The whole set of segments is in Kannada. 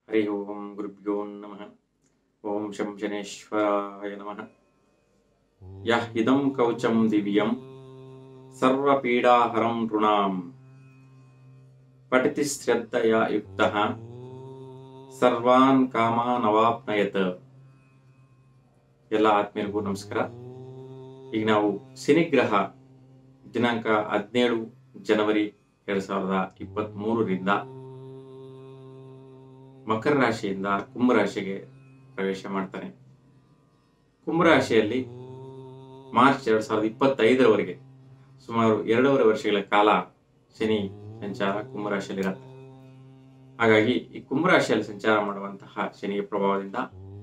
ಹರಿ ಓಂ ಗುರುಭ್ಯೋ ನಮಃ ಓಂ ಶಂ ಶನೇಶ್ವರಾಯ ನಮಃ ಯಃ ಇದಂ ಕವಚಂ ದಿವ್ಯಂ ಸರ್ವಪೀಡಾಹರಂ ನೃಣಾಂ ಪಠಿತಿ ಶ್ರದ್ಧಯ ಯುಕ್ತಃ ಸರ್ವಾನ್ ಕಾಮಾನ್ ಅವಾಪ್ನಯತ್ ಎಲ್ಲ ಆತ್ಮೀಯರಿಗೂ ನಮಸ್ಕಾರ ಈಗ ನಾವು ಶನಿಗ್ರಹ ದಿನಾಂಕ ಹದಿನೇಳು ಜನವರಿ ಎರಡ್ ಸಾವಿರದ ಇಪ್ಪತ್ತ್ ಮೂರರಿಂದ ಮಕರ ರಾಶಿಯಿಂದ ಕುಂಭ ರಾಶಿಗೆ ಪ್ರವೇಶ ಮಾಡ್ತಾನೆ ಕುಂಭ ರಾಶಿಯಲ್ಲಿ ಮಾರ್ಚ್ ಎರಡ್ ಸಾವಿರದ ಇಪ್ಪತ್ತೈದರವರೆಗೆ ಸುಮಾರು ಎರಡೂವರೆ ವರ್ಷಗಳ ಕಾಲ ಶನಿ ಸಂಚಾರ ಕುಂಭ ರಾಶಿಯಲ್ಲಿರುತ್ತೆ ಹಾಗಾಗಿ ಈ ಕುಂಭ ರಾಶಿಯಲ್ಲಿ ಸಂಚಾರ ಮಾಡುವಂತಹ ಶನಿಯ ಪ್ರಭಾವದಿಂದ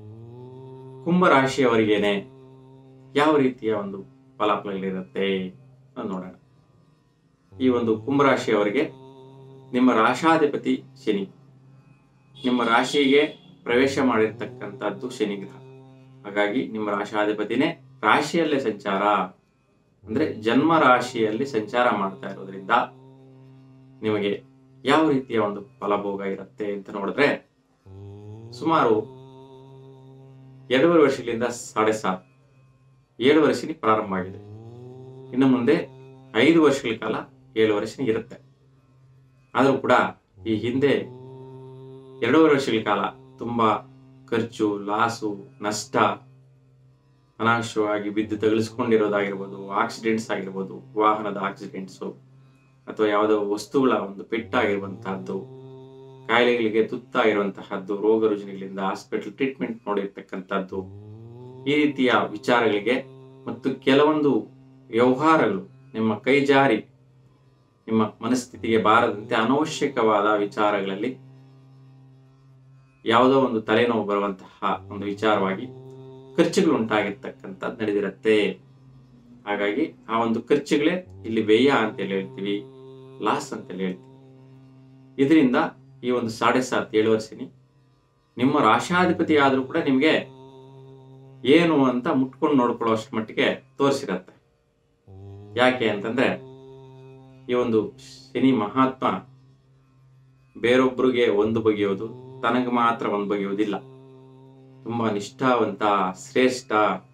ಕುಂಭ ರಾಶಿಯವರಿಗೇನೆ ಯಾವ ರೀತಿಯ ಒಂದು ಫಲಾಫಲಗಳಿರುತ್ತೆ ಅಂತ ನೋಡೋಣ ಈ ಒಂದು ಕುಂಭ ರಾಶಿಯವರಿಗೆ ನಿಮ್ಮ ರಾಶಾಧಿಪತಿ ಶನಿ ನಿಮ್ಮ ರಾಶಿಗೆ ಪ್ರವೇಶ ಮಾಡಿರ್ತಕ್ಕಂಥದ್ದು ಶನಿ ಗ್ರಹ ಹಾಗಾಗಿ ನಿಮ್ಮ ರಾಶಾಧಿಪತಿನೇ ರಾಶಿಯಲ್ಲೇ ಸಂಚಾರ ಅಂದ್ರೆ ಜನ್ಮ ರಾಶಿಯಲ್ಲಿ ಸಂಚಾರ ಮಾಡ್ತಾ ಇರೋದ್ರಿಂದ ನಿಮಗೆ ಯಾವ ರೀತಿಯ ಒಂದು ಫಲಭೋಗ ಇರುತ್ತೆ ಅಂತ ನೋಡಿದ್ರೆ ಸುಮಾರು ಎರಡೂವರೆ ವರ್ಷಗಳಿಂದ ಸಾಡೆ ಸಾತ್ ಏಳು ವರ್ಷನಿ ಪ್ರಾರಂಭ ಆಗಿದೆ ಇನ್ನು ಮುಂದೆ ಐದು ವರ್ಷಗಳ ಕಾಲ ಏಳು ವರ್ಷನಿ ಇರುತ್ತೆ ಆದರೂ ಕೂಡ ಈ ಹಿಂದೆ ಎರಡೂವರೆ ವರ್ಷಗಳ ಕಾಲ ತುಂಬಾ ಖರ್ಚು ಲಾಸು ನಷ್ಟ ಅನಾವಶ್ಯವಾಗಿ ಬಿದ್ದು ತಗುಲಿಸ್ಕೊಂಡಿರೋದಾಗಿರ್ಬೋದು ಆಕ್ಸಿಡೆಂಟ್ಸ್ ಆಗಿರ್ಬೋದು ವಾಹನದ ಆಕ್ಸಿಡೆಂಟ್ಸು ಅಥವಾ ಯಾವುದೋ ವಸ್ತುಗಳ ಒಂದು ಪೆಟ್ಟಾಗಿರುವಂತಹದ್ದು ಕಾಯಿಲೆಗಳಿಗೆ ತುತ್ತಾಗಿರುವಂತಹದ್ದು ರೋಗ ರುಜಿನಗಳಿಂದ ಹಾಸ್ಪಿಟಲ್ ಟ್ರೀಟ್ಮೆಂಟ್ ನೋಡಿರ್ತಕ್ಕಂಥದ್ದು ಈ ರೀತಿಯ ವಿಚಾರಗಳಿಗೆ ಮತ್ತು ಕೆಲವೊಂದು ವ್ಯವಹಾರಗಳು ನಿಮ್ಮ ಕೈ ಜಾರಿ ನಿಮ್ಮ ಮನಸ್ಥಿತಿಗೆ ಬಾರದಂತೆ ಅನವಶ್ಯಕವಾದ ವಿಚಾರಗಳಲ್ಲಿ ಯಾವುದೋ ಒಂದು ತಲೆನೋವು ಬರುವಂತಹ ಒಂದು ವಿಚಾರವಾಗಿ ಖರ್ಚುಗಳು ಉಂಟಾಗಿರ್ತಕ್ಕಂಥದ್ದು ನಡೆದಿರುತ್ತೆ ಹಾಗಾಗಿ ಆ ಒಂದು ಖರ್ಚುಗಳೇ ಇಲ್ಲಿ ವ್ಯಯ ಅಂತೇಳಿ ಹೇಳ್ತೀವಿ ಲಾಸ್ ಅಂತೇಳಿ ಹೇಳ್ತೀವಿ ಇದರಿಂದ ಈ ಒಂದು ಸಾಡೆ ಸಾತ್ ಏಳು ವರ್ಷನಿ ನಿಮ್ಮ ರಾಶಾಧಿಪತಿ ಆದ್ರೂ ಕೂಡ ನಿಮಗೆ ಏನು ಅಂತ ಮುಟ್ಕೊಂಡು ನೋಡ್ಕೊಳ್ಳೋ ಅಷ್ಟು ಮಟ್ಟಿಗೆ ತೋರಿಸಿರತ್ತೆ ಯಾಕೆ ಅಂತಂದ್ರೆ ಈ ಒಂದು ಶನಿ ಮಹಾತ್ಮ ಬೇರೊಬ್ಬರಿಗೆ ಒಂದು ಬಗೆಯೋದು ತನಗೆ ಮಾತ್ರ ಒಂದು ಬಗೆಯೋದಿಲ್ಲ ತುಂಬಾ ನಿಷ್ಠಾವಂತ ಶ್ರೇಷ್ಠ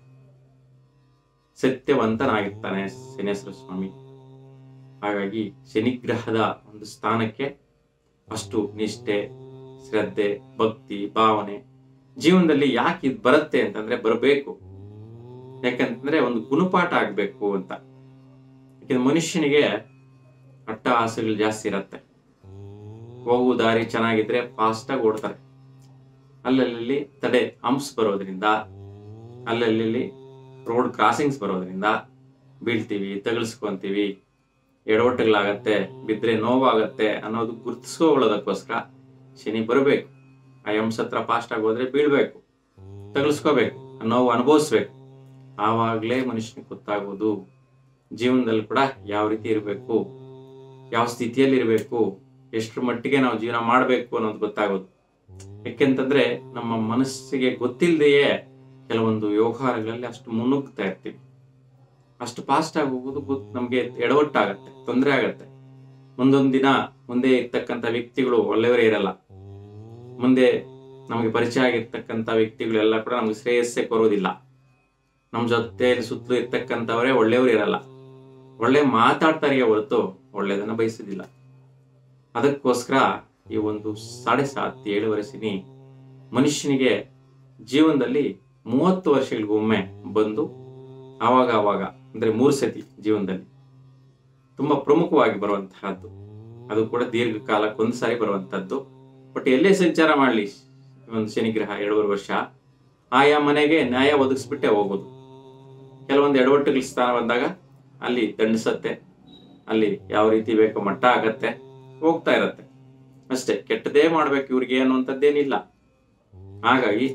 ಸತ್ಯವಂತನಾಗಿರ್ತಾನೆ ಶನೇಶ್ವರ ಸ್ವಾಮಿ ಹಾಗಾಗಿ ಶನಿಗ್ರಹದ ಒಂದು ಸ್ಥಾನಕ್ಕೆ ಅಷ್ಟು ನಿಷ್ಠೆ ಶ್ರದ್ಧೆ ಭಕ್ತಿ ಭಾವನೆ ಜೀವನದಲ್ಲಿ ಯಾಕೆ ಇದು ಬರುತ್ತೆ ಅಂತಂದ್ರೆ ಬರಬೇಕು ಯಾಕಂತಂದ್ರೆ ಒಂದು ಗುಣಪಾಠ ಆಗ್ಬೇಕು ಅಂತ ಯಾಕಂದ್ರೆ ಮನುಷ್ಯನಿಗೆ ಅಟ್ಟ ಆಸೆಗಳು ಜಾಸ್ತಿ ಇರತ್ತೆ ಹೋಗು ದಾರಿ ಚೆನ್ನಾಗಿದ್ರೆ ಫಾಸ್ಟ್ ಆಗಿ ಓಡ್ತಾರೆ ಅಲ್ಲಲ್ಲಿ ತಡೆ ಹಂಪ್ಸ್ ಬರೋದ್ರಿಂದ ಅಲ್ಲಲ್ಲಿ ರೋಡ್ ಕ್ರಾಸಿಂಗ್ಸ್ ಬರೋದ್ರಿಂದ ಬೀಳ್ತೀವಿ ತಗಲ್ಸ್ಕೊಂತೀವಿ ಎಡವಟ್ಟುಗಳಾಗತ್ತೆ ಬಿದ್ರೆ ನೋವಾಗತ್ತೆ ಅನ್ನೋದು ಗುರ್ತಿಸ್ಕೊಳ್ಳೋದಕ್ಕೋಸ್ಕರ ಶನಿ ಬರಬೇಕು ಆ ಹಂಸ ಹತ್ರ ಫಾಸ್ಟ್ ಆಗಿ ಹೋದ್ರೆ ಬೀಳ್ಬೇಕು ತಗಲ್ಸ್ಕೋಬೇಕು ನೋವು ಅನುಭವಿಸ್ಬೇಕು ಆವಾಗಲೇ ಮನುಷ್ಯನಿಗೆ ಗೊತ್ತಾಗೋದು ಜೀವನದಲ್ಲಿ ಕೂಡ ಯಾವ ರೀತಿ ಇರಬೇಕು ಯಾವ ಸ್ಥಿತಿಯಲ್ಲಿ ಇರಬೇಕು ಎಷ್ಟರ ಮಟ್ಟಿಗೆ ನಾವು ಜೀವನ ಮಾಡಬೇಕು ಅನ್ನೋದು ಗೊತ್ತಾಗೋದು ಯಾಕೆಂತಂದ್ರೆ ನಮ್ಮ ಮನಸ್ಸಿಗೆ ಗೊತ್ತಿಲ್ಲದೆಯೇ ಕೆಲವೊಂದು ವ್ಯವಹಾರಗಳಲ್ಲಿ ಅಷ್ಟು ಮುನ್ನುಗ್ತಾ ಇರ್ತೀವಿ ಅಷ್ಟು ಫಾಸ್ಟ್ ಆಗಿ ಹೋಗೋದು ಗೊತ್ತು ನಮಗೆ ಎಡವಟ್ಟಾಗತ್ತೆ ತೊಂದರೆ ಆಗತ್ತೆ ಮುಂದೊಂದು ದಿನ ಮುಂದೆ ಇರ್ತಕ್ಕಂಥ ವ್ಯಕ್ತಿಗಳು ಒಳ್ಳೆಯವರೇ ಇರಲ್ಲ ಮುಂದೆ ನಮಗೆ ಪರಿಚಯ ಆಗಿರ್ತಕ್ಕಂಥ ವ್ಯಕ್ತಿಗಳೆಲ್ಲ ಕೂಡ ನಮ್ಗೆ ಶ್ರೇಯಸ್ಸೇ ಕೊರೋದಿಲ್ಲ ನಮ್ಮ ಜೊತೆ ಸುತ್ತಲೂ ಇರ್ತಕ್ಕಂಥವರೇ ಒಳ್ಳೆಯವರು ಇರಲ್ಲ ಒಳ್ಳೆ ಮಾತಾಡ್ತಾರೆಯೇ ಹೊರತು ಒಳ್ಳೆಯದನ್ನ ಬಯಸೋದಿಲ್ಲ ಅದಕ್ಕೋಸ್ಕರ ಈ ಒಂದು ಸಾಡೆ ಸಾತ್ ಏಳು ವರ್ಷನಿ ಮನುಷ್ಯನಿಗೆ ಜೀವನದಲ್ಲಿ ಮೂವತ್ತು ವರ್ಷಗಳಿಗೊಮ್ಮೆ ಬಂದು ಆವಾಗ ಆವಾಗ ಅಂದ್ರೆ ಮೂರು ಸತಿ ಜೀವನದಲ್ಲಿ ತುಂಬಾ ಪ್ರಮುಖವಾಗಿ ಬರುವಂತಹದ್ದು ಅದು ಕೂಡ ದೀರ್ಘಕಾಲಕ್ಕೊಂದು ಸಾರಿ ಬರುವಂತಹದ್ದು ಬಟ್ ಎಲ್ಲೇ ಸಂಚಾರ ಮಾಡಲಿ ಒಂದು ಶನಿಗ್ರಹ ಎರಡೂವರೆ ವರ್ಷ ಆಯಾ ಮನೆಗೆ ನ್ಯಾಯ ಒದಗಿಸ್ಬಿಟ್ಟೆ ಹೋಗೋದು ಕೆಲವೊಂದು ಎಡವಟ್ಟುಗಳ ಸ್ಥಾನ ಬಂದಾಗ ಅಲ್ಲಿ ದಂಡಿಸತ್ತೆ ಅಲ್ಲಿ ಯಾವ ರೀತಿ ಬೇಕೋ ಮಟ್ಟ ಆಗತ್ತೆ ಹೋಗ್ತಾ ಇರತ್ತೆ ಅಷ್ಟೇ ಕೆಟ್ಟದೇ ಮಾಡ್ಬೇಕು ಇವ್ರಿಗೆ ಅನ್ನುವಂಥದ್ದೇನಿಲ್ಲ ಹಾಗಾಗಿ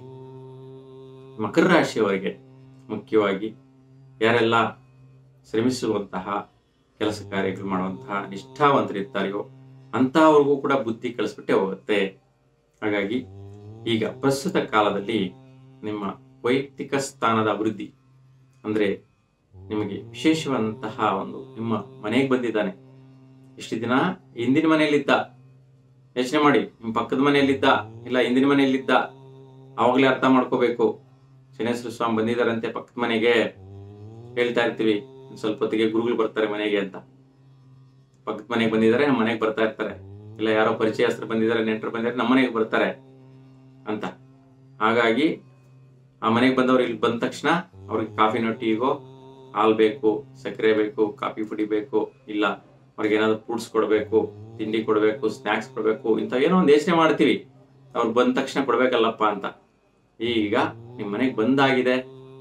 ಮಕರ ರಾಶಿಯವರಿಗೆ ಮುಖ್ಯವಾಗಿ ಯಾರೆಲ್ಲ ಶ್ರಮಿಸುವಂತಹ ಕೆಲಸ ಕಾರ್ಯಗಳು ಮಾಡುವಂತಹ ನಿಷ್ಠಾವಂತರಿರ್ತಾರೆಯೋ ಅಂತಹವ್ರಿಗೂ ಕೂಡ ಬುದ್ಧಿ ಕಳಿಸ್ಬಿಟ್ಟೆ ಹೋಗುತ್ತೆ ಹಾಗಾಗಿ ಈಗ ಪ್ರಸ್ತುತ ಕಾಲದಲ್ಲಿ ನಿಮ್ಮ ವೈಯಕ್ತಿಕ ಸ್ಥಾನದ ಅಭಿವೃದ್ಧಿ ಅಂದ್ರೆ ನಿಮಗೆ ವಿಶೇಷವಾದಂತಹ ಒಂದು ನಿಮ್ಮ ಮನೆಗೆ ಬಂದಿದ್ದಾನೆ ಇಷ್ಟು ದಿನ ಹಿಂದಿನ ಮನೆಯಲ್ಲಿದ್ದ ಯೋಚನೆ ಮಾಡಿ ನಿಮ್ಮ ಪಕ್ಕದ ಮನೆಯಲ್ಲಿದ್ದ ಇಲ್ಲ ಹಿಂದಿನ ಮನೆಯಲ್ಲಿದ್ದ ಅವಾಗಲೇ ಅರ್ಥ ಮಾಡ್ಕೋಬೇಕು ಶನೇಶ್ವರ ಸ್ವಾಮಿ ಬಂದಿದ್ದಾರಂತೆ ಪಕ್ಕದ ಮನೆಗೆ ಹೇಳ್ತಾ ಇರ್ತೀವಿ ಒಂದ್ ಸ್ವಲ್ಪ ಹೊತ್ತಿಗೆ ಗುರುಗಳು ಬರ್ತಾರೆ ಮನೆಗೆ ಅಂತ ಪಕ್ಕದ ಮನೆಗೆ ಬಂದಿದ್ದಾರೆ ನಮ್ಮ ಮನೆಗೆ ಬರ್ತಾ ಇರ್ತಾರೆ ಇಲ್ಲ ಯಾರೋ ಪರಿಚಯಸ್ಥರು ಬಂದಿದ್ದಾರೆ ನೆಂಟರು ಬಂದಿದ್ದಾರೆ ನಮ್ಮ ಮನೆಗೆ ಬರ್ತಾರೆ ಅಂತ ಹಾಗಾಗಿ ಆ ಮನೆಗೆ ಬಂದವ್ರು ಇಲ್ಲಿ ಬಂದ ತಕ್ಷಣ ಅವ್ರಿಗೆ ಕಾಫಿನೋ ಟೀಗೋ ಹಾಲು ಬೇಕು ಸಕ್ಕರೆ ಬೇಕು ಕಾಫಿ ಪುಡಿ ಬೇಕು ಇಲ್ಲ ಅವ್ರಿಗೆ ಏನಾದ್ರು ಫ್ರೂಟ್ಸ್ ಕೊಡಬೇಕು ತಿಂಡಿ ಕೊಡಬೇಕು ಸ್ನ್ಯಾಕ್ಸ್ ಕೊಡಬೇಕು ಇಂಥ ಏನೋ ಒಂದು ಯೋಚನೆ ಮಾಡ್ತೀವಿ ಅವ್ರು ಬಂದ ತಕ್ಷಣ ಕೊಡ್ಬೇಕಲ್ಲಪ್ಪ ಅಂತ ಈಗ ನಿಮ್ಮ ಮನೆಗೆ ಬಂದಾಗಿದೆ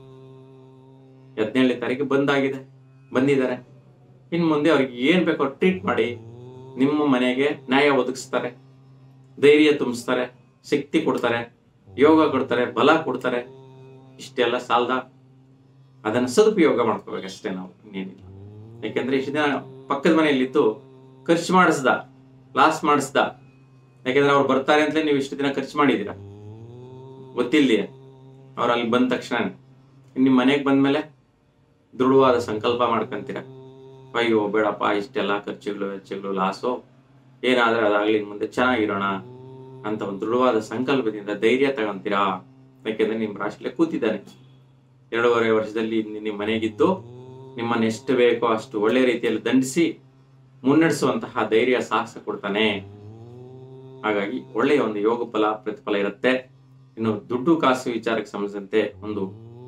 ಹದಿನೇಳನೇ ತಾರೀಕು ಬಂದಾಗಿದೆ ಬಂದಿದ್ದಾರೆ ಇನ್ನು ಮುಂದೆ ಅವ್ರಿಗೆ ಏನ್ ಬೇಕೋ ಟ್ರೀಟ್ ಮಾಡಿ ನಿಮ್ಮ ಮನೆಗೆ ನ್ಯಾಯ ಒದಗಿಸ್ತಾರೆ ಧೈರ್ಯ ತುಂಬಿಸ್ತಾರೆ ಶಕ್ತಿ ಕೊಡ್ತಾರೆ ಯೋಗ ಕೊಡ್ತಾರೆ ಬಲ ಕೊಡ್ತಾರೆ ಇಷ್ಟೆಲ್ಲ ಸಾಲದ ಅದನ್ನ ಸದುಪಯೋಗ ಮಾಡ್ಕೋಬೇಕಷ್ಟೇ ನಾವು ಇನ್ನೇನಿಲ್ಲ ಯಾಕೆಂದ್ರೆ ಇಷ್ಟು ದಿನ ಪಕ್ಕದ ಮನೆಯಲ್ಲಿದ್ದು ಖರ್ಚು ಮಾಡಿಸ್ದ ಲಾಸ್ ಮಾಡಿಸ್ದ ಯಾಕೆಂದ್ರೆ ಅವ್ರು ಬರ್ತಾರೆ ಅಂತಲೇ ನೀವು ಇಷ್ಟು ದಿನ ಖರ್ಚು ಮಾಡಿದ್ದೀರಾ ಗೊತ್ತಿಲ್ಲದೆ ಅವ್ರು ಅಲ್ಲಿ ಬಂದ ತಕ್ಷಣ ನಿಮ್ಮ ಮನೆಗೆ ಬಂದ್ಮೇಲೆ ದೃಢವಾದ ಸಂಕಲ್ಪ ಮಾಡ್ಕೊಂತೀರ ಅಯ್ಯೋ ಬೇಡಪ್ಪ ಇಷ್ಟೆಲ್ಲ ಖರ್ಚುಗಳು ವೆಚ್ಚಗಳು ಲಾಸು ಏನಾದ್ರೆ ಅದಾಗ್ಲಿ ಇನ್ ಮುಂದೆ ಚೆನ್ನಾಗಿರೋಣ ಅಂತ ಒಂದು ದೃಢವಾದ ಸಂಕಲ್ಪದಿಂದ ಧೈರ್ಯ ತಗೊಂತೀರಾ ಯಾಕೆಂದ್ರೆ ನಿಮ್ ರಾಶಿಲೆ ಕೂತಿದ್ದಾನೆ ಎರಡೂವರೆ ವರ್ಷದಲ್ಲಿ ನಿ- ನಿಮ್ಮ ಮನೆಗಿದ್ದು ನಿಮ್ಮನ್ನ ಎಷ್ಟು ಬೇಕೋ ಅಷ್ಟು ಒಳ್ಳೆ ರೀತಿಯಲ್ಲಿ ದಂಡಿಸಿ ಮುನ್ನಡೆಸುವಂತಹ ಧೈರ್ಯ ಸಾಹಸ ಕೊಡ್ತಾನೆ ಹಾಗಾಗಿ ಒಳ್ಳೆಯ ಒಂದು ಯೋಗ ಫಲ ಪ್ರತಿಫಲ ಇರುತ್ತೆ ಇನ್ನು ದುಡ್ಡು ಕಾಸು ವಿಚಾರಕ್ಕೆ ಸಂಬಂಧಿಸಿದಂತೆ ಒಂದು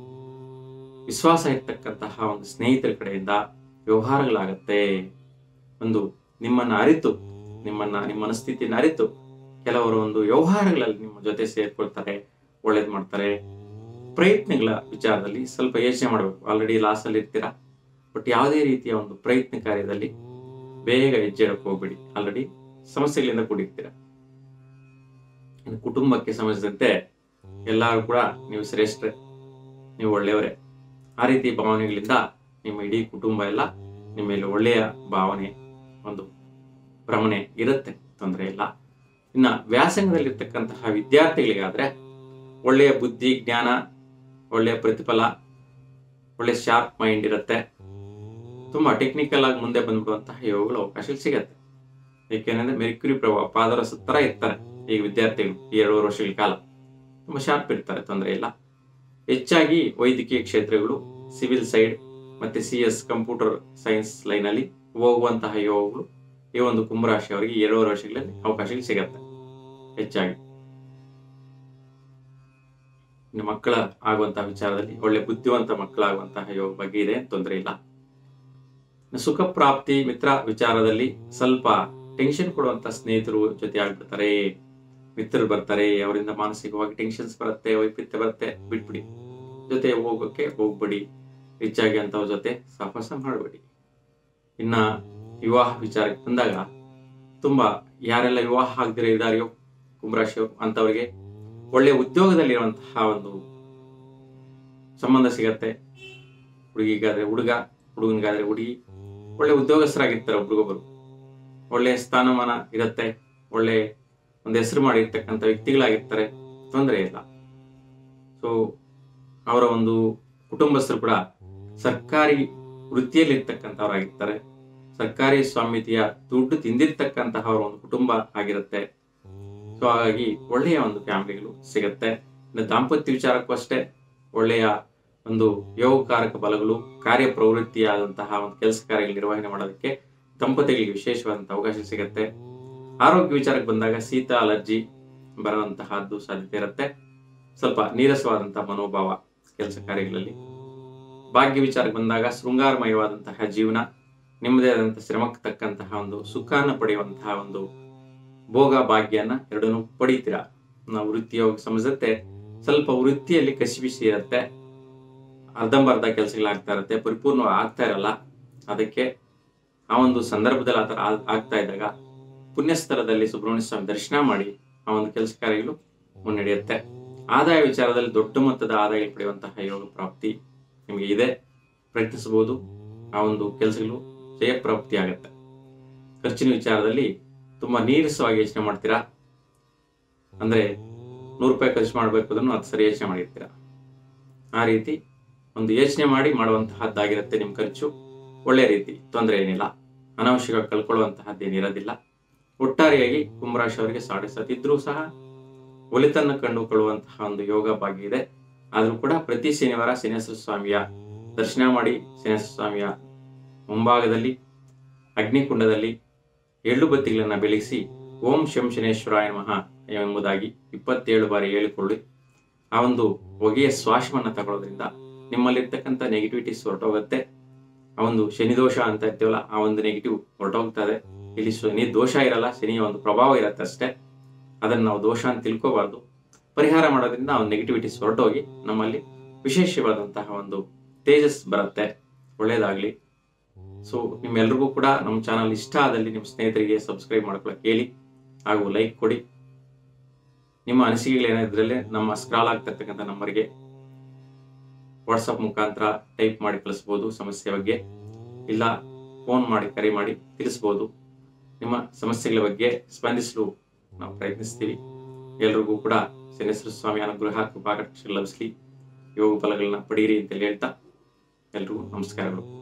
ವಿಶ್ವಾಸ ಇರ್ತಕ್ಕಂತಹ ಒಂದು ಸ್ನೇಹಿತರ ಕಡೆಯಿಂದ ವ್ಯವಹಾರಗಳಾಗತ್ತೆ ಒಂದು ನಿಮ್ಮನ್ನ ಅರಿತು ನಿಮ್ಮನ್ನ ನಿಮ್ಮ ಮನಸ್ಥಿತಿಯನ್ನು ಅರಿತು ಕೆಲವರು ಒಂದು ವ್ಯವಹಾರಗಳಲ್ಲಿ ನಿಮ್ಮ ಜೊತೆ ಸೇರ್ಕೊಳ್ತಾರೆ ಒಳ್ಳೇದ್ ಮಾಡ್ತಾರೆ ಪ್ರಯತ್ನಗಳ ವಿಚಾರದಲ್ಲಿ ಸ್ವಲ್ಪ ಯೋಚನೆ ಮಾಡಬೇಕು ಆಲ್ರೆಡಿ ಲಾಸ್ ಅಲ್ಲಿ ಇರ್ತೀರಾ ಬಟ್ ಯಾವುದೇ ರೀತಿಯ ಒಂದು ಪ್ರಯತ್ನ ಕಾರ್ಯದಲ್ಲಿ ಬೇಗ ಹೆಜ್ಜೆ ಇಡಕ್ ಹೋಗ್ಬೇಡಿ ಆಲ್ರೆಡಿ ಸಮಸ್ಯೆಗಳಿಂದ ಕೂಡಿರ್ತೀರ ಇನ್ನು ಕುಟುಂಬಕ್ಕೆ ಸಂಬಂಧಿಸಿದಂತೆ ಎಲ್ಲರೂ ಕೂಡ ನೀವು ಶ್ರೇಷ್ಠರೇ ನೀವು ಒಳ್ಳೆಯವರೇ ಆ ರೀತಿ ಭಾವನೆಗಳಿಂದ ನಿಮ್ಮ ಇಡೀ ಕುಟುಂಬ ಎಲ್ಲ ನಿಮ್ಮ ಮೇಲೆ ಒಳ್ಳೆಯ ಭಾವನೆ ಒಂದು ಭ್ರಮಣೆ ಇರುತ್ತೆ ತೊಂದರೆ ಇಲ್ಲ ಇನ್ನ ವ್ಯಾಸಂಗದಲ್ಲಿರ್ತಕ್ಕಂತಹ ವಿದ್ಯಾರ್ಥಿಗಳಿಗಾದ್ರೆ ಒಳ್ಳೆಯ ಬುದ್ಧಿ ಜ್ಞಾನ ಒಳ್ಳೆಯ ಪ್ರತಿಫಲ ಒಳ್ಳೆ ಶಾರ್ಪ್ ಮೈಂಡ್ ಇರುತ್ತೆ ತುಂಬಾ ಟೆಕ್ನಿಕಲ್ ಆಗಿ ಮುಂದೆ ಬಂದ್ಬಿಡುವಂತಹ ಯೋಗಗಳು ಅವಕಾಶ ಸಿಗತ್ತೆ ಏಕೆಂದ್ರೆ ಮೆರ್ಕ್ಯುರಿ ಪ್ರಭಾವ ಪಾದರ ಸುತ್ತರ ಇರ್ತಾರೆ ಈಗ ವಿದ್ಯಾರ್ಥಿಗಳು ಈ ಎರಡೂವರೆ ವರ್ಷಗಳ ಕಾಲ ತುಂಬಾ ಶಾರ್ಪ್ ಇರ್ತಾರೆ ತೊಂದರೆ ಇಲ್ಲ ಹೆಚ್ಚಾಗಿ ವೈದ್ಯಕೀಯ ಕ್ಷೇತ್ರಗಳು ಸಿವಿಲ್ ಸೈಡ್ ಮತ್ತೆ C S computer science line ಅಲ್ಲಿ ಹೋಗುವಂತಹ ಯೋಗಗಳು ಈ ಒಂದು ಕುಂಭರಾಶಿ ಅವರಿಗೆ ಈ ಎರಡೂವರೆ ವರ್ಷಗಳಲ್ಲಿ ಅವಕಾಶಗಳು ಸಿಗತ್ತೆ ಹೆಚ್ಚಾಗಿ ಇನ್ನು ಮಕ್ಕಳ ಆಗುವಂತಹ ವಿಚಾರದಲ್ಲಿ ಒಳ್ಳೆ ಬುದ್ಧಿವಂತ ಮಕ್ಕಳಾಗುವಂತಹ ಯೋಗ ಬಗ್ಗೆ ಇದೆ ತೊಂದರೆ ಇಲ್ಲ ಇನ್ನು ಸುಖ ಪ್ರಾಪ್ತಿ ಮಿತ್ರ ವಿಚಾರದಲ್ಲಿ ಸ್ವಲ್ಪ ಟೆನ್ಷನ್ ಕೊಡುವಂತ ಸ್ನೇಹಿತರು ಜೊತೆ ಆಗ್ಬಿಡ್ತಾರೆ ಮಿತ್ರರು ಬರ್ತಾರೆ ಅವರಿಂದ ಮಾನಸಿಕವಾಗಿ ಟೆನ್ಷನ್ಸ್ ಬರುತ್ತೆ ವೈಪರೀತ್ಯ ಬರುತ್ತೆ ಬಿಟ್ಬಿಡಿ ಜೊತೆ ಹೋಗೋಕೆ ಹೋಗ್ಬೇಡಿ ಹೆಚ್ಚಾಗಿ ಅಂತವ್ರ ಜೊತೆ ಸಹವಾಸ ಮಾಡಬೇಡಿ ಇನ್ನ ವಿವಾಹ ವಿಚಾರಕ್ಕೆ ಬಂದಾಗ ತುಂಬಾ ಯಾರೆಲ್ಲ ವಿವಾಹ ಆಗದಿರ ಇದ್ದಾರೆಯೋ ಕುಂಭರಾಶಿಯವರು ಅಂತವರಿಗೆ ಒಳ್ಳೆಯ ಉದ್ಯೋಗದಲ್ಲಿರುವಂತಹ ಒಂದು ಸಂಬಂಧ ಸಿಗತ್ತೆ ಹುಡುಗಿಗಾದ್ರೆ ಹುಡುಗ ಹುಡುಗನಿಗಾದ್ರೆ ಹುಡುಗಿ ಒಳ್ಳೆ ಉದ್ಯೋಗಸ್ಥರಾಗಿರ್ತಾರೆ ಒಬ್ರಿಗೊಬ್ರು ಒಳ್ಳೆಯ ಸ್ಥಾನಮಾನ ಇರುತ್ತೆ ಒಳ್ಳೆ ಒಂದು ಹೆಸರು ಮಾಡಿರ್ತಕ್ಕಂಥ ವ್ಯಕ್ತಿಗಳಾಗಿರ್ತಾರೆ ತೊಂದರೆ ಇಲ್ಲ ಸೊ ಅವರ ಒಂದು ಕುಟುಂಬಸ್ಥರು ಕೂಡ ಸರ್ಕಾರಿ ವೃತ್ತಿಯಲ್ಲಿರ್ತಕ್ಕಂಥವ್ರಾಗಿರ್ತಾರೆ ಸರ್ಕಾರಿ ಸ್ವಾಮ್ಯತೆಯ ದುಡ್ಡು ತಿಂದಿರ್ತಕ್ಕಂತಹ ಅವರ ಒಂದು ಕುಟುಂಬ ಆಗಿರುತ್ತೆ ಸೊ ಹಾಗಾಗಿ ಒಳ್ಳೆಯ ಒಂದು ಫ್ಯಾಮಿಲಿಗಳು ಸಿಗತ್ತೆ ಇನ್ನು ದಾಂಪತ್ಯ ವಿಚಾರಕ್ಕೂ ಅಷ್ಟೇ ಒಳ್ಳೆಯ ಒಂದು ಯೋಗಕಾರಕ ಬಲಗಳು ಕಾರ್ಯ ಪ್ರವೃತ್ತಿಯಾದಂತಹ ಒಂದು ಕೆಲಸ ಕಾರ್ಯಗಳು ನಿರ್ವಹಣೆ ಮಾಡೋದಕ್ಕೆ ದಂಪತಿಗಳಿಗೆ ವಿಶೇಷವಾದಂತಹ ಅವಕಾಶ ಸಿಗತ್ತೆ ಆರೋಗ್ಯ ವಿಚಾರಕ್ಕೆ ಬಂದಾಗ ಶೀತ ಅಲರ್ಜಿ ಬರುವಂತಹದ್ದು ಸಾಧ್ಯತೆ ಇರುತ್ತೆ ಸ್ವಲ್ಪ ನೀರಸವಾದಂತಹ ಮನೋಭಾವ ಕೆಲಸ ಕಾರ್ಯಗಳಲ್ಲಿ ಭಾಗ್ಯ ವಿಚಾರಕ್ಕೆ ಬಂದಾಗ ಶೃಂಗಾರಮಯವಾದಂತಹ ಜೀವನ ನಿಮ್ಮದೇ ಆದಂತಹ ಶ್ರಮಕ್ಕೆ ತಕ್ಕಂತಹ ಒಂದು ಸುಖಾನ ಪಡೆಯುವಂತಹ ಒಂದು ಭೋಗ ಭಾಗ್ಯನ ಎರಡನ್ನೂ ಪಡಿತೀರಾ ನಾವು ವೃತ್ತಿಯೋಗ ಸಂಬಂಧಿಸತ್ತೆ ಸ್ವಲ್ಪ ವೃತ್ತಿಯಲ್ಲಿ ಕಸಿಬಿಸಿ ಇರುತ್ತೆ ಅರ್ಧಂಬರ್ಧ ಕೆಲಸಗಳಾಗ್ತಾ ಇರುತ್ತೆ ಪರಿಪೂರ್ಣ ಆಗ್ತಾ ಇರಲ್ಲ ಅದಕ್ಕೆ ಆ ಒಂದು ಸಂದರ್ಭದಲ್ಲಿ ಆ ಥರ ಆಗ್- ಆಗ್ತಾ ಇದ್ದಾಗ ಪುಣ್ಯಸ್ಥಳದಲ್ಲಿ ಸುಬ್ರಹ್ಮಣ್ಯ ಸ್ವಾಮಿ ದರ್ಶನ ಮಾಡಿ ಆ ಒಂದು ಕೆಲಸ ಕಾರ್ಯಗಳು ಮುನ್ನಡೆಯುತ್ತೆ ಆದಾಯ ವಿಚಾರದಲ್ಲಿ ದೊಡ್ಡ ಮೊತ್ತದ ಆದಾಯ ಪಡೆಯುವಂತಹ ಯೋಗ ಪ್ರಾಪ್ತಿ ನಿಮಗೆ ಇದೆ ಪ್ರಯತ್ನಿಸಬಹುದು ಆ ಒಂದು ಕೆಲಸಗಳು ಜಯಪ್ರಾಪ್ತಿ ಆಗುತ್ತೆ ಖರ್ಚಿನ ವಿಚಾರದಲ್ಲಿ ತುಂಬಾ ನೀರಸವಾಗಿ ಯೋಚನೆ ಮಾಡ್ತೀರಾ ಅಂದ್ರೆ ನೂರು ರೂಪಾಯಿ ಖರ್ಚು ಮಾಡಬೇಕು ಅದನ್ನು ಅದು ಸರಿ ಯೋಚನೆ ಮಾಡಿರ್ತೀರಾ ಆ ರೀತಿ ಒಂದು ಯೋಚನೆ ಮಾಡಿ ಮಾಡುವಂತಹದ್ದಾಗಿರುತ್ತೆ ನಿಮ್ಮ ಖರ್ಚು ಒಳ್ಳೆ ರೀತಿ ತೊಂದರೆ ಏನಿಲ್ಲ ಅನಾವಶ್ಯಕ ಕಳ್ಕೊಳ್ಳುವಂತಹದ್ದೇನಿರೋದಿಲ್ಲ ಒಟ್ಟಾರೆಯಾಗಿ ಕುಂಭರಾಶಿ ಅವರಿಗೆ ಸಾಡೆ ಸತಿದ್ರೂ ಸಹ ಒಲಿತನ್ನು ಕಂಡುಕೊಳ್ಳುವಂತಹ ಒಂದು ಯೋಗ ಭಾಗ್ಯ ಇದೆ ಆದ್ರೂ ಕೂಡ ಪ್ರತಿ ಶನಿವಾರ ಶನೇಶ್ವರ ಸ್ವಾಮಿಯ ದರ್ಶನ ಮಾಡಿ ಶನೇಶ್ವರ ಸ್ವಾಮಿಯ ಮುಂಭಾಗದಲ್ಲಿ ಅಗ್ನಿಕುಂಡದಲ್ಲಿ ಎಳ್ಳು ಬತ್ತಿಗಳನ್ನು ಬೆಳಗಿಸಿ ಓಂ ಶಂ ಶನೇಶ್ವರಾಯ ನಮಃ ಎಂಬುದಾಗಿ ಇಪ್ಪತ್ತೇಳು ಬಾರಿ ಹೇಳಿಕೊಳ್ಳಿ ಆ ಒಂದು ಹೊಗೆಯ ಶ್ವಾಸವನ್ನು ತಗೊಳ್ಳೋದ್ರಿಂದ ನಿಮ್ಮಲ್ಲಿರ್ತಕ್ಕಂಥ ನೆಗೆಟಿವಿಟೀಸ್ ಹೊರಟೋಗುತ್ತೆ ಆ ಒಂದು ಶನಿ ದೋಷ ಅಂತ ಇರ್ತೀವಲ್ಲ ಆ ಒಂದು ನೆಗೆಟಿವ್ ಹೊರಟೋಗ್ತದೆ ಇಲ್ಲಿ ಶನಿ ದೋಷ ಇರಲ್ಲ ಶನಿಯ ಒಂದು ಪ್ರಭಾವ ಇರುತ್ತೆ ಅಷ್ಟೇ ಅದನ್ನು ನಾವು ದೋಷ ಅಂತ ತಿಳ್ಕೋಬಾರ್ದು ಪರಿಹಾರ ಮಾಡೋದ್ರಿಂದ ಆ ಒಂದು ನೆಗೆಟಿವಿಟೀಸ್ ಹೊರಟೋಗಿ ನಮ್ಮಲ್ಲಿ ವಿಶೇಷವಾದಂತಹ ಒಂದು ತೇಜಸ್ ಬರುತ್ತೆ ಒಳ್ಳೇದಾಗ್ಲಿ ಸೊ ನಿಮ್ಮೆಲ್ರಿಗೂ ಕೂಡ ನಮ್ಮ ಚಾನಲ್ ಇಷ್ಟ ಆದಲ್ಲಿ ನಿಮ್ಮ ಸ್ನೇಹಿತರಿಗೆ ಸಬ್ಸ್ಕ್ರೈಬ್ ಮಾಡ್ಕೊಳಕ್ಕೆ ಹೇಳಿ ಹಾಗೂ ಲೈಕ್ ಕೊಡಿ ನಿಮ್ಮ ಅನಿಸಿಕೆಗಳೇನಿದ್ರಲ್ಲಿ ನಮ್ಮ ಸ್ಕ್ರಾಲ್ ಆಗ್ತಿರ್ತಕ್ಕಂಥ ನಂಬರ್ಗೆ ವಾಟ್ಸಪ್ ಮುಖಾಂತರ ಟೈಪ್ ಮಾಡಿ ಕಳಿಸ್ಬೋದು ಸಮಸ್ಯೆ ಬಗ್ಗೆ ಇಲ್ಲ ಫೋನ್ ಮಾಡಿ ಕರೆ ಮಾಡಿ ತಿಳಿಸ್ಬೋದು ನಿಮ್ಮ ಸಮಸ್ಯೆಗಳ ಬಗ್ಗೆ ಸ್ಪಂದಿಸಲು ನಾವು ಪ್ರಯತ್ನಿಸ್ತೀವಿ ಎಲ್ರಿಗೂ ಕೂಡ ಶನೇಶ್ವರ ಸ್ವಾಮಿ ಅನುಗ್ರಹ ಕೃಪಾಕಟಾಕ್ಷ ಲಭಿಸ್ಲಿ ಯೋಗ ಫಲಗಳನ್ನ ಪಡೀರಿ ಅಂತ ಹೇಳ್ತಾ ಎಲ್ರಿಗೂ ನಮಸ್ಕಾರಗಳು